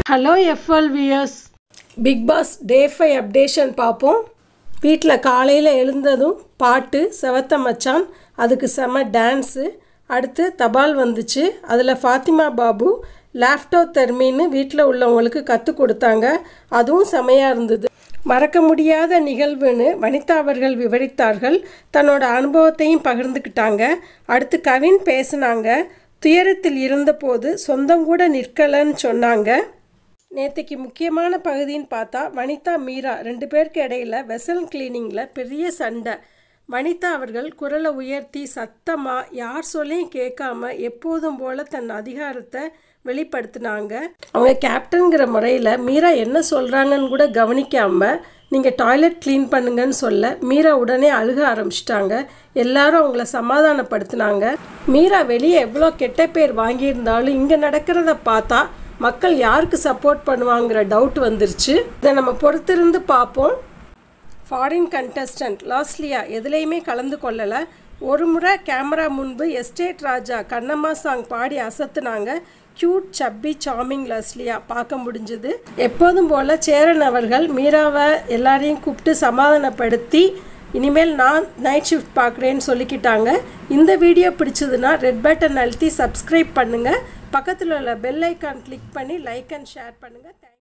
hello FLVS big boss day five updation பார்ப்போம் வீட்டில் காலையில் எழுந்ததும் பாட்டு செவத்த மச்சான் அதுக்கு செம டான்ஸு அடுத்து தபால் வந்துச்சு அதில் ஃபாத்திமா பாபு லேப்டோ தெர்மின்னு வீட்டில் உள்ளவங்களுக்கு கற்றுக் கொடுத்தாங்க அதுவும் செமையாக இருந்தது மறக்க முடியாத நிகழ்வுன்னு வனிதா அவர்கள் விவரித்தார்கள் தன்னோட அனுபவத்தையும் பகிர்ந்துக்கிட்டாங்க அடுத்து கவின் பேசினாங்க துயரத்தில் இருந்தபோது சொந்தம் கூட நிற்கலன்னு சொன்னாங்க நேற்றுக்கு முக்கியமான பகுதின்னு பார்த்தா வனிதா மீரா ரெண்டு பேருக்கு இடையில வெசல் கிளீனிங்கில் பெரிய சண்டை வனிதா அவர்கள் குரலை உயர்த்தி சத்தமாக யார் சொல்லையும் கேட்காம எப்போதும் போல தன் அதிகாரத்தை வெளிப்படுத்தினாங்க அவங்க கேப்டனுங்கிற முறையில் மீரா என்ன சொல்கிறாங்கன்னு கூட கவனிக்காம நீங்கள் டாய்லெட் க்ளீன் பண்ணுங்கன்னு சொல்ல மீரா உடனே அழுக ஆரம்பிச்சிட்டாங்க எல்லாரும் அவங்கள சமாதானப்படுத்தினாங்க மீரா வெளியே எவ்வளோ கெட்ட பேர் வாங்கியிருந்தாலும் இங்கே நடக்கிறத பார்த்தா மக்கள் யாருக்கு சப்போர்ட் பண்ணுவாங்கிற டவுட் வந்துருச்சு இதை நம்ம பொறுத்திருந்து பார்ப்போம் ஃபாரின் கண்டஸ்டன்ட் லாஸ்லியா எதுலேயுமே கலந்து கொள்ளலை ஒரு முறை கேமரா முன்பு எஸ்டேட் ராஜா கண்ணம்மா சாங் பாடி அசத்துனாங்க க்யூட் சப்பி சாமிங் லஸ்லியா பார்க்க முடிஞ்சது எப்போதும் போல் சேரன் அவர்கள் மீராவை எல்லாரையும் கூப்பிட்டு சமாதானப்படுத்தி இனிமேல் நான் நைட் ஷிஃப்ட் பார்க்குறேன்னு சொல்லிக்கிட்டாங்க இந்த வீடியோ பிடிச்சதுன்னா ரெட் பட்டன் அழுத்தி சப்ஸ்கிரைப் பண்ணுங்கள் பக்கத்தில் உள்ள பெல் ஐக்கான் கிளிக் பண்ணி லைக் அண்ட் ஷேர் பண்ணுங்கள்